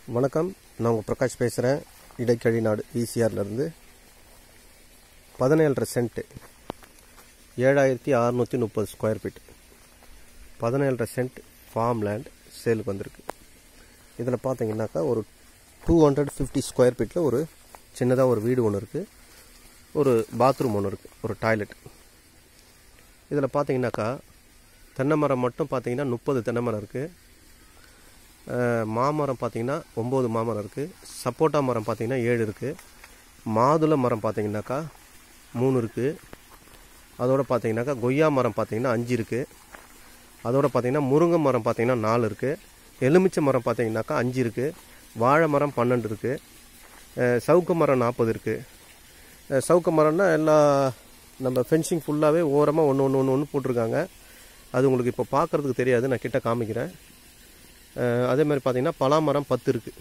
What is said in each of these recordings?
வணக்கம் நான் உங்கள் பிரகாஷ் பேசுகிறேன் இடைக்கழி நாடு ஈசிஆர்லேருந்து பதினேழரை சென்ட்டு ஏழாயிரத்தி அறநூற்றி முப்பது ஸ்கொயர் ஃபீட் பதினேழரை சென்ட் ஃபார்ம் லேண்ட் சேலுக்கு வந்திருக்கு இதில் பார்த்தீங்கன்னாக்கா ஒரு டூ ஹண்ட்ரட் ஃபிஃப்டி ஸ்கொயர் ஃபீட்டில் ஒரு சின்னதாக ஒரு வீடு ஒன்று இருக்குது ஒரு பாத்ரூம் ஒன்று இருக்குது ஒரு டாய்லெட் இதில் பார்த்தீங்கன்னாக்கா தென்னை மரம் மட்டும் பார்த்தீங்கன்னா முப்பது தென்னை மரம் இருக்குது மாமரம் பார்த்தீங்கன்னா ஒம்பது மாமரம் இருக்குது சப்போட்டா மரம் பார்த்தீங்கன்னா ஏழு இருக்குது மாதுளை மரம் பார்த்தீங்கன்னாக்கா மூணு இருக்குது அதோட பார்த்தீங்கன்னாக்கா கொய்யா மரம் பார்த்தீங்கன்னா அஞ்சு இருக்குது அதோட பார்த்தீங்கன்னா முருங்கை மரம் பார்த்தீங்கன்னா நாலு இருக்குது எலுமிச்சை மரம் பார்த்தீங்கன்னாக்கா அஞ்சு இருக்குது வாழை மரம் பன்னெண்டு இருக்குது சவுக்கு மரம் நாற்பது இருக்குது சவுக்கு மரம்னா எல்லா நம்ம ஃபென்சிங் ஃபுல்லாகவே ஓரமாக ஒன்று ஒன்று ஒன்று ஒன்று போட்டிருக்காங்க அது உங்களுக்கு இப்போ பார்க்குறதுக்கு தெரியாது நான் கிட்ட காமிக்கிறேன் அஹ் அதே மாதிரி பார்த்தீங்கன்னா பலாமரம் பத்து இருக்குது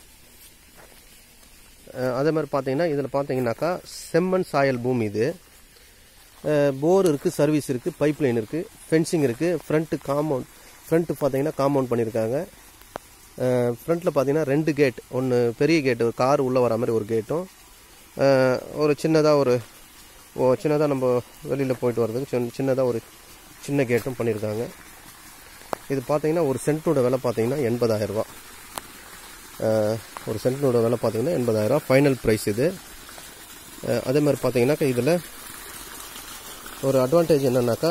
அதே மாதிரி பார்த்தீங்கன்னா இதில் பார்த்தீங்கன்னாக்கா செம்மண் சாயல் பூமி இது போர் இருக்குது சர்வீஸ் இருக்குது பைப் லைன் இருக்குது ஃபென்சிங் இருக்குது ஃப்ரண்ட்டு காம்பவுண்ட் ஃப்ரண்ட்டு பார்த்தீங்கன்னா காம்பவுண்ட் பண்ணியிருக்காங்க ஃப்ரண்ட்டில் பார்த்தீங்கன்னா ரெண்டு கேட் ஒன்று பெரிய கேட்டு ஒரு கார் உள்ளே வர மாதிரி ஒரு கேட்டும் ஒரு சின்னதாக ஒரு ஓ சின்னதாக நம்ம வெளியில் போயிட்டு வர்றதுக்கு சின்ன சின்னதாக ஒரு சின்ன கேட்டும் பண்ணியிருக்காங்க இது பார்த்தீங்கன்னா ஒரு சென்ட்டோட விலை பார்த்தீங்கன்னா எண்பதாயிரரூபா ஒரு சென்ட்டோட விலை பார்த்தீங்கன்னா எண்பதாயிரரூபா ஃபைனல் ப்ரைஸ் இது அஹ் அதே மாதிரி பார்த்தீங்கன்னாக்கா இதில் ஒரு அட்வான்டேஜ் என்னன்னாக்கா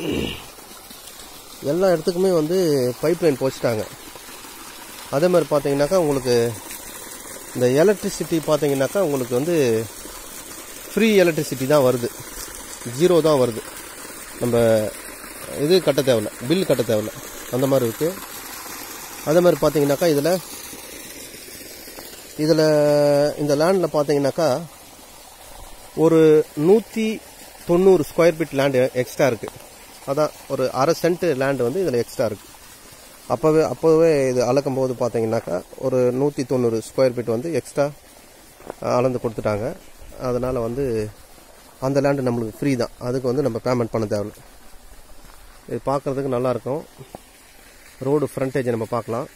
எல்லா இடத்துக்குமே வந்து பைப் லைன் போச்சுட்டாங்க அதே மாதிரி பார்த்தீங்கன்னாக்கா உங்களுக்கு இந்த எலக்ட்ரிசிட்டி பார்த்தீங்கன்னாக்கா உங்களுக்கு வந்து ஃப்ரீ எலக்ட்ரிசிட்டி தான் வருது ஜீரோ தான் வருது நம்ம இது கட்ட தேவையில்ல பில் கட்ட தேவையில்ல அந்த மாதிரி இருக்குது அதே மாதிரி பார்த்தீங்கன்னாக்கா இதில் இதில் இந்த லேண்டில் பார்த்தீங்கன்னாக்கா ஒரு நூற்றி தொண்ணூறு ஸ்கொயர் ஃபீட் லேண்டு எக்ஸ்ட்ரா இருக்குது அதான் ஒரு அரை சென்ட் லேண்டு வந்து இதில் எக்ஸ்ட்ரா இருக்குது அப்போவே அப்போவே இது அளக்கும் போது பார்த்தீங்கன்னாக்கா ஒரு நூற்றி தொண்ணூறு ஸ்கொயர் ஃபீட் வந்து எக்ஸ்ட்ரா அளந்து கொடுத்துட்டாங்க அதனால் வந்து அந்த லேண்டு நம்மளுக்கு ஃப்ரீ தான் அதுக்கு வந்து நம்ம பேமெண்ட் பண்ண தேவையில்ல இது பார்க்குறதுக்கு நல்லாயிருக்கும் ரோடு ஃப்ரண்டேஜ் நம்ம பார்க்கலாம்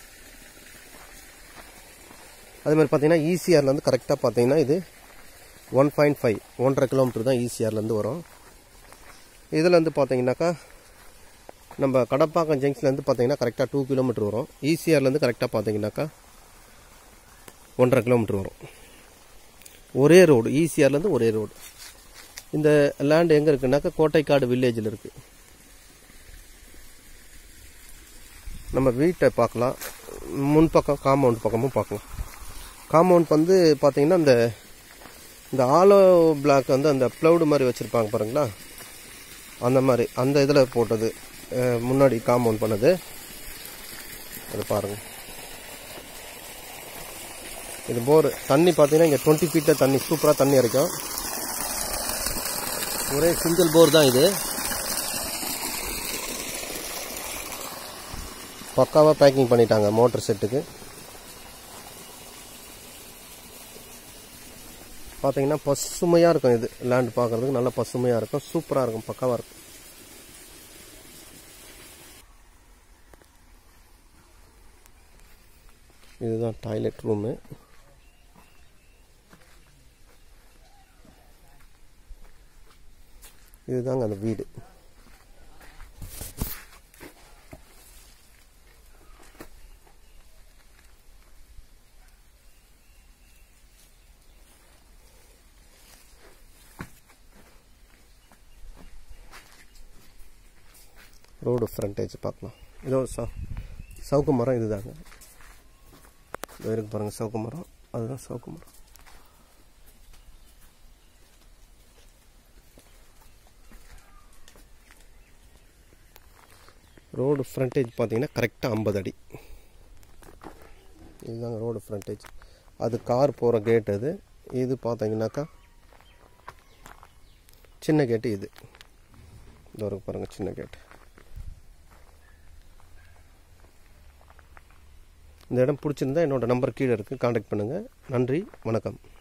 அதே மாதிரி பார்த்தீங்கன்னா ஈசிஆர்லேருந்து கரெக்டாக பார்த்தீங்கன்னா இது ஒன் பாயிண்ட் ஃபைவ் ஒன்றரை கிலோமீட்டர் தான் ஈசிஆர்லேருந்து வரும் இதில் வந்து பார்த்தீங்கன்னாக்கா நம்ம கடப்பாக்கம் ஜங்ஷன்லேருந்து பார்த்தீங்கன்னா கரெக்டாக டூ கிலோமீட்டர் வரும் ஈசிஆர்லேருந்து கரெக்டாக பார்த்தீங்கன்னாக்கா ஒன்றரை கிலோமீட்டர் வரும் ஒரே ரோடு ஈசிஆர்லேருந்து ஒரே ரோடு இந்த லேண்ட் எங்கே இருக்குன்னாக்கா கோட்டைக்காடு வில்லேஜில் இருக்குது நம்ம வீட்டை பார்க்கலாம் முன்பக்கம் காம்பவுண்ட் பக்கமும் பார்க்கலாம் காம்பவுண்ட் வந்து பார்த்தீங்கன்னா இந்த இந்த ஆலோ பிளாக் வந்து அந்த ப்ளவுடு மாதிரி வச்சுருப்பாங்க பாருங்களா அந்த மாதிரி அந்த இதில் போட்டது அஹ் முன்னாடி காம்பவுண்ட் பண்ணது அது பாருங்கள் இது போர் தண்ணி பார்த்தீங்கன்னா இங்கே டுவெண்ட்டி ஃபீட்டில் தண்ணி சூப்பராக தண்ணி இறைக்கும் ஒரே சிங்கிள் போர் தான் இது பக்காவாக பேக்கிங் பண்ணிட்டாங்க மோட்டர் செட்டுக்கு பார்த்தீங்கன்னா பசுமையாக இருக்கும் இது லேண்ட் பார்க்குறதுக்கு நல்லா பசுமையாக இருக்கும் சூப்பராக இருக்கும் பக்காவாக இருக்கும் இதுதான் டாய்லெட் ரூமு இதுதாங்க அந்த வீடு ரோடு ஃப்ரண்டேஜ் பார்க்கலாம் இதோ ச சவுக்கு மரம் இதுதாங்க இதோ இருக்கு பாருங்கள் சவுக்கு மரம் அதுதான் சவுக்கு மரம் ரோடு ஃப்ரண்டேஜ் பார்த்தீங்கன்னா கரெக்டாக ஐம்பது அடி இதுதாங்க ரோடு ஃப்ரண்டேஜ் அது கார் போகிற கேட் அது இது பார்த்தீங்கன்னாக்கா சின்ன கேட்டு இது இதோ இருக்கு பாருங்கள் சின்ன கேட்டு இந்த இடம் பிடிச்சிருந்தா என்னோடய நம்பர் கீழே இருக்குது காண்டாக்ட் பண்ணுங்கள் நன்றி வணக்கம்